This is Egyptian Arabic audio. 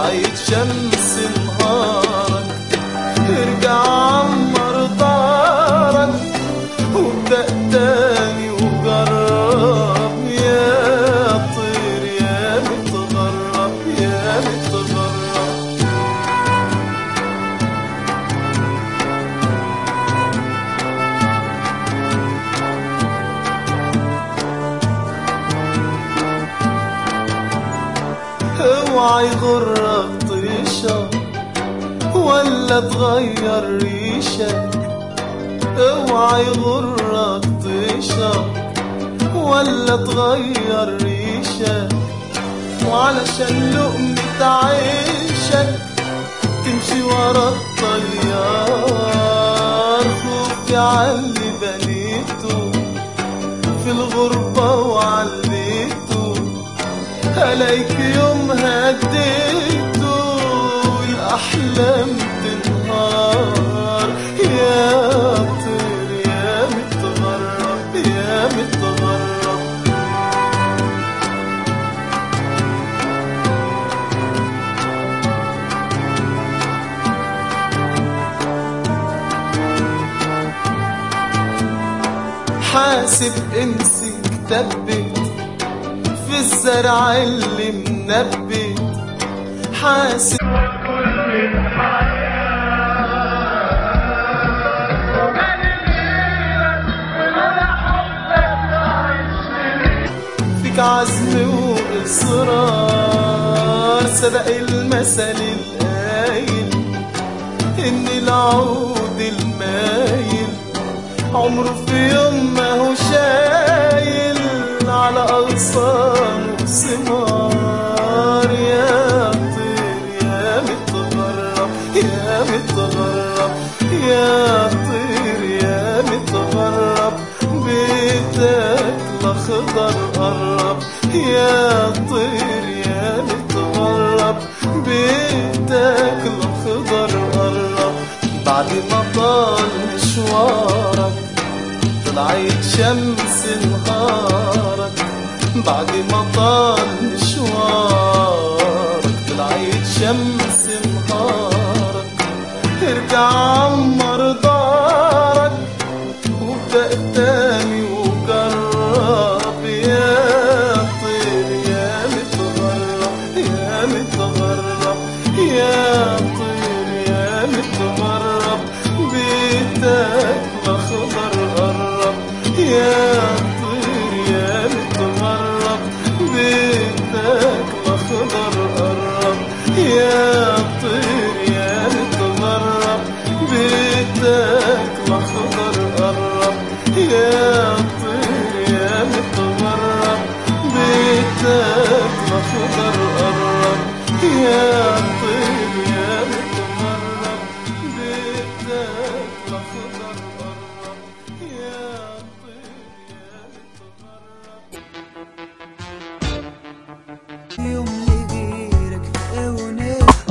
طلعت شمس نهارك ارجع عمر دارك وابدأ تاني وجرب يا طير يا متغرب يا متغرب اوعى يغرك طيشك ولا تغير ريشك اوعى يغرك طيشك ولا تغير ريشك وعلشان لقمة عيشك تمشي ورا الطيار خوف يعلي بنيته في الغربة وعليته عليك يوم هديته الأحلام تنهار يا طير يا متغرب يا متغرب حاسب انسي كتبت في الزرع اللي منبت حاسب فيك عزم وإصرار سبق المثل القايل إن العود المايل عمره في يوم ما هو شايل على أغصان وثمار يا طير يا متغرب يا متغرب يا طير يا متغرب بيتك الأخضر قرب يا طير يا متغرب بيتك الأخضر قرب بعد ما طال مشوارك طلعت شمس نهارك بعد ما طال مشوارك طلعت شمس نهارك ارجع عمر دارك وابدأ تاني وجرب يا طير يا متغرب يا متغرب يا طير يا متغرب بيتك الأخضر قرب يا طير يا متغرب بيتك الأخضر قرب يا